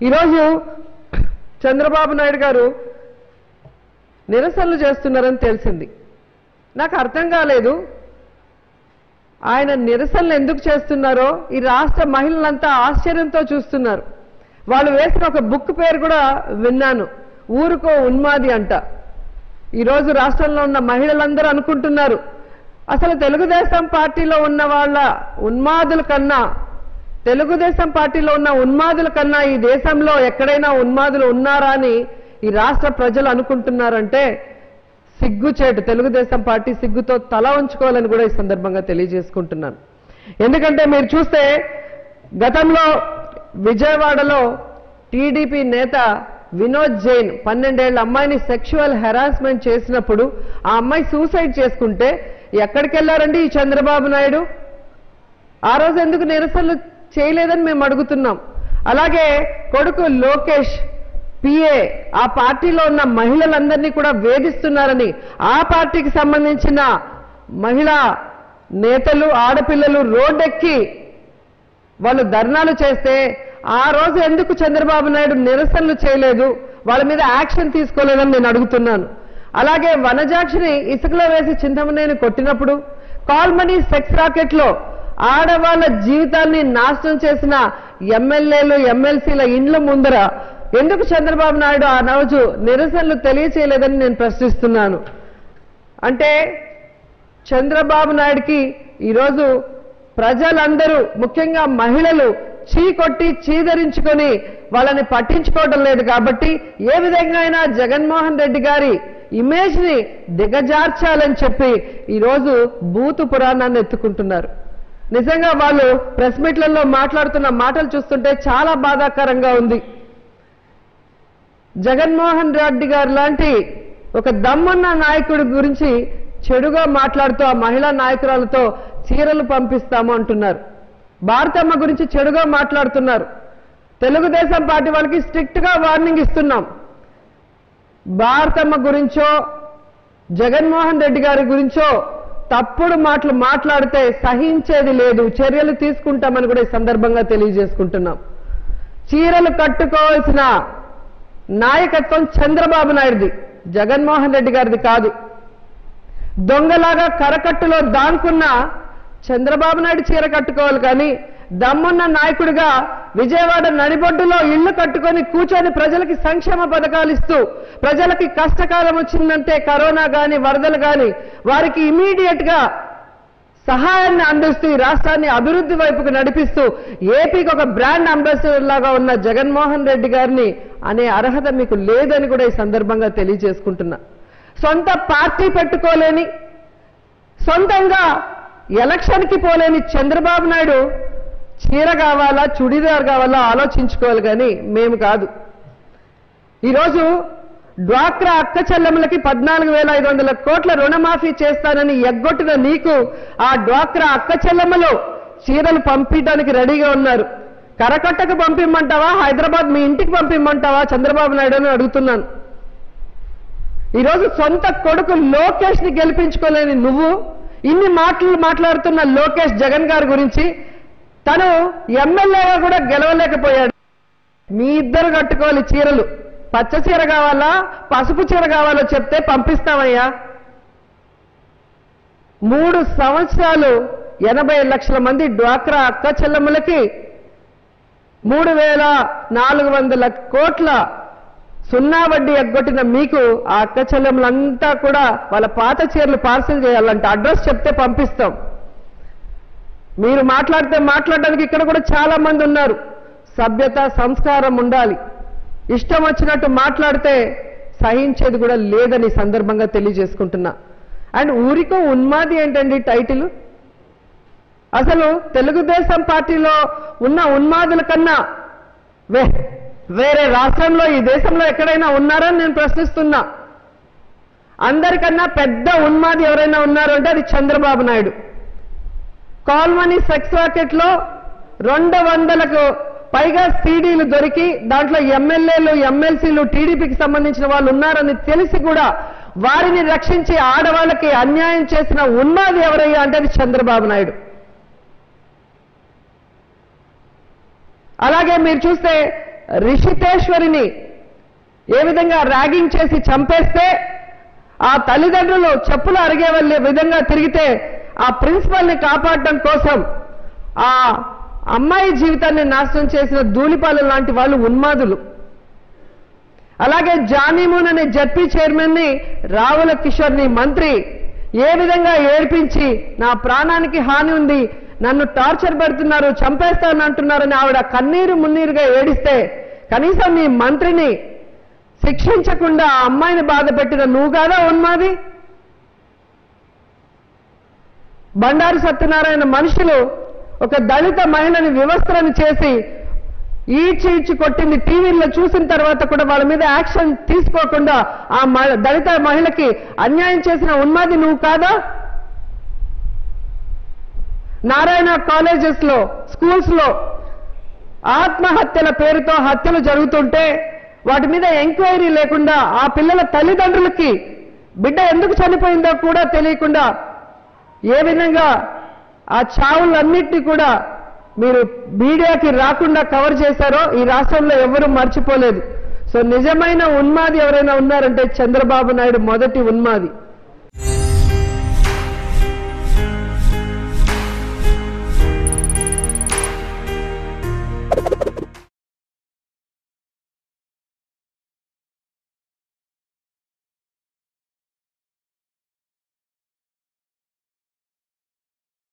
ఈరోజు చంద్రబాబు నాయుడు గారు నిరసనలు చేస్తున్నారని తెలిసింది నాకు అర్థం కాలేదు ఆయన నిరసనలు ఎందుకు చేస్తున్నారో ఈ రాష్ట్ర మహిళలంతా ఆశ్చర్యంతో చూస్తున్నారు వాళ్ళు వేసిన ఒక బుక్ పేరు కూడా విన్నాను ఊరుకో ఉన్మాది అంట ఈరోజు రాష్ట్రంలో ఉన్న మహిళలందరూ అనుకుంటున్నారు అసలు తెలుగుదేశం పార్టీలో ఉన్న వాళ్ళ ఉన్మాదుల కన్నా తెలుగుదేశం పార్టీలో ఉన్న ఉన్మాదుల కన్నా ఈ దేశంలో ఎక్కడైనా ఉన్మాదులు ఉన్నారా అని ఈ రాష్ట్ర ప్రజలు అనుకుంటున్నారంటే సిగ్గుచేటు తెలుగుదేశం పార్టీ సిగ్గుతో తల ఉంచుకోవాలని కూడా ఈ సందర్భంగా తెలియజేసుకుంటున్నాను ఎందుకంటే మీరు చూస్తే గతంలో విజయవాడలో టీడీపీ నేత వినోద్ జైన్ పన్నెండేళ్ల అమ్మాయిని సెక్షువల్ హెరాస్మెంట్ చేసినప్పుడు ఆ అమ్మాయి సూసైడ్ చేసుకుంటే ఎక్కడికి వెళ్ళారండి ఈ చంద్రబాబు నాయుడు ఆ రోజు ఎందుకు నిరసనలు చేయలేదని మేము అడుగుతున్నాం అలాగే కొడుకు లోకేష్ పిఏ ఆ పార్టీలో ఉన్న మహిళలందరినీ కూడా వేధిస్తున్నారని ఆ పార్టీకి సంబంధించిన మహిళా నేతలు ఆడపిల్లలు రోడ్డెక్కి వాళ్ళు ధర్నాలు చేస్తే ఆ రోజు ఎందుకు చంద్రబాబు నాయుడు నిరసనలు చేయలేదు వాళ్ళ మీద యాక్షన్ తీసుకోలేదని నేను అడుగుతున్నాను అలాగే వనజాక్షిని ఇసుకలో వేసి చింతమనేని కొట్టినప్పుడు కాల్మనీ సెక్స్ రాకెట్లో ఆడవాళ్ళ జీవితాల్ని నాశనం చేసిన ఎమ్మెల్యేలు ఎమ్మెల్సీల ఇండ్ల ముందర ఎందుకు చంద్రబాబు నాయుడు ఆ రోజు నిరసనలు తెలియచేయలేదని నేను ప్రశ్నిస్తున్నాను అంటే చంద్రబాబు నాయుడికి ఈరోజు ప్రజలందరూ ముఖ్యంగా మహిళలు చీకొట్టి చీదరించుకొని వాళ్ళని పట్టించుకోవడం లేదు కాబట్టి ఏ విధంగా అయినా జగన్మోహన్ రెడ్డి గారి ఇమేజ్ ని దిగజార్చాలని చెప్పి ఈరోజు బూతు పురాణాన్ని ఎత్తుకుంటున్నారు నిజంగా వాళ్ళు ప్రెస్ మీట్లలో మాట్లాడుతున్న మాటలు చూస్తుంటే చాలా బాధాకరంగా ఉంది జగన్మోహన్ రెడ్డి గారు లాంటి ఒక దమ్మున్న నాయకుడి గురించి చెడుగా మాట్లాడుతూ ఆ మహిళా నాయకురాలతో చీరలు పంపిస్తాము అంటున్నారు భారతమ్మ గురించి చెడుగా మాట్లాడుతున్నారు తెలుగుదేశం పార్టీ వాళ్ళకి స్ట్రిక్ట్ గా వార్నింగ్ ఇస్తున్నాం భారతమ్మ గురించో జగన్మోహన్ రెడ్డి గారి గురించో తప్పుడు మాటలు మాట్లాడితే సహించేది లేదు చర్యలు తీసుకుంటామని కూడా ఈ సందర్భంగా తెలియజేసుకుంటున్నాం చీరలు కట్టుకోవాల్సిన నాయకత్వం చంద్రబాబు నాయుడుది జగన్మోహన్ రెడ్డి గారిది కాదు దొంగలాగా కరకట్టులో దానుకున్న చంద్రబాబు నాయుడు చీర కట్టుకోవాలి కానీ దమ్మున్న నాయకుడిగా విజయవాడ నడిబొడ్డులో ఇళ్లు కట్టుకొని కూర్చొని ప్రజలకి సంక్షేమ పథకాలు ఇస్తూ ప్రజలకి కష్టకాలం వచ్చిందంటే కరోనా గాని వరదలు గాని వారికి ఇమీడియట్ గా సహాయాన్ని అందిస్తూ ఈ రాష్ట్రాన్ని అభివృద్ధి వైపుకు నడిపిస్తూ ఏపీకి ఒక బ్రాండ్ అంబాసిడర్ లాగా ఉన్న జగన్మోహన్ రెడ్డి గారిని అనే అర్హత మీకు లేదని కూడా ఈ సందర్భంగా తెలియజేసుకుంటున్నా సొంత పార్టీ పెట్టుకోలేని సొంతంగా ఎలక్షన్కి పోలేని చంద్రబాబు నాయుడు చీర కావాలా చుడిదార్ కావాలా ఆలోచించుకోవాలి కానీ మేము కాదు ఈరోజు డ్వాక్రా అక్క చెల్లెములకి పద్నాలుగు వేల ఐదు వందల కోట్ల రుణమాఫీ చేస్తానని ఎగ్గొట్టిన నీకు ఆ డ్వాక్రా అక్క చెల్లెమ్మలు చీరలు పంపించడానికి రెడీగా ఉన్నారు కరకట్టకు పంపిమ్మంటావా హైదరాబాద్ మీ ఇంటికి పంపిమ్మంటావా చంద్రబాబు నాయుడు అని అడుగుతున్నాను ఈరోజు సొంత కొడుకు లోకేష్ ని గెలిపించుకోలేని నువ్వు ఇన్ని మాటలు మాట్లాడుతున్న లోకేష్ జగన్ గారి గురించి తను ఎమ్మెల్యేగా కూడా గెలవలేకపోయాడు మీ ఇద్దరు కట్టుకోవాలి చీరలు పచ్చ చీర కావాలా పసుపు చీర కావాలో చెప్తే పంపిస్తామయ్యా మూడు సంవత్సరాలు ఎనభై లక్షల మంది డ్వాక్రా అక్క చెల్లెమ్మలకి మూడు వేల నాలుగు వందల కోట్ల సున్నా వడ్డీ ఎగ్గొట్టిన మీకు ఆ అక్క చెల్లెములంతా కూడా వాళ్ళ పాత చీరలు పార్సల్ చేయాలంటే అడ్రస్ చెప్తే పంపిస్తాం మీరు మాట్లాడితే మాట్లాడడానికి ఇక్కడ కూడా చాలా మంది ఉన్నారు సభ్యత సంస్కారం ఉండాలి ఇష్టం వచ్చినట్టు మాట్లాడితే సహించేది కూడా లేదని ఈ సందర్భంగా తెలియజేసుకుంటున్నా అండ్ ఊరికో ఉన్మాది ఏంటండి టైటిల్ అసలు తెలుగుదేశం పార్టీలో ఉన్న ఉన్మాదుల కన్నా వే వేరే రాష్ట్రంలో ఈ దేశంలో ఎక్కడైనా ఉన్నారని నేను ప్రశ్నిస్తున్నా అందరికన్నా పెద్ద ఉన్మాది ఎవరైనా ఉన్నారు అంటే అది Chandrababu Naidu call money sex racket లో రెండు వందలకు పైగా సీడీలు దొరికి దాంట్లో ఎమ్మెల్యేలు ఎమ్మెల్సీలు టీడీపీకి సంబంధించిన వాళ్ళు ఉన్నారని తెలిసి కూడా వారిని రక్షించి ఆడవాళ్ళకి అన్యాయం చేసిన ఉన్మాది ఎవరయ్యా అంటే అది చంద్రబాబు నాయుడు అలాగే మీరు చూస్తే రిషితేశ్వరిని ఏ విధంగా ర్యాగింగ్ చేసి చంపేస్తే ఆ తల్లిదండ్రులు చెప్పులు అరిగే వెళ్ళే విధంగా తిరిగితే ఆ ప్రిన్సిపల్ని కాపాడడం కోసం ఆ అమ్మాయి జీవితాన్ని నాశనం చేసిన ధూళిపాలు లాంటి వాళ్ళు ఉన్మాదులు అలాగే జానీమూన్ అనే జడ్పీ చైర్మన్ ని రావుల కిషోర్ ని మంత్రి ఏ విధంగా ఏడ్పించి నా ప్రాణానికి హాని ఉంది నన్ను టార్చర్ పెడుతున్నారు చంపేస్తాను అంటున్నారని ఆవిడ కన్నీరు మున్నీరుగా ఏడిస్తే కనీసం మీ మంత్రిని శిక్షించకుండా ఆ అమ్మాయిని బాధ పెట్టిన నువ్వు కాదా ఉన్మాది బండారు సత్యనారాయణ మనుషులు ఒక దళిత మహిళని వివస్త్రను చేసి ఈడ్చి ఈడ్చి కొట్టింది టీవీల్లో చూసిన తర్వాత కూడా వాళ్ళ మీద యాక్షన్ తీసుకోకుండా ఆ మ- దళిత మహిళకి అన్యాయం చేసిన ఉన్మాది నువ్వు కాదా నారాయణ కాలేజెస్ లో స్కూల్స్ లో ఆత్మహత్యల పేరుతో హత్యలు జరుగుతుంటే వాటి మీద ఎంక్వైరీ లేకుండా ఆ పిల్లల తల్లిదండ్రులకి బిడ్డ ఎందుకు చనిపోయిందో కూడా తెలియకుండా ఏ విధంగా ఆ చావులన్నింటినీ కూడా మీరు మీడియాకి రాకుండా కవర్ చేశారో ఈ రాష్ట్రంలో ఎవరూ మర్చిపోలేదు సో నిజమైన ఉన్మాది ఎవరైనా ఉన్నారంటే చంద్రబాబు నాయుడు మొదటి ఉన్మాది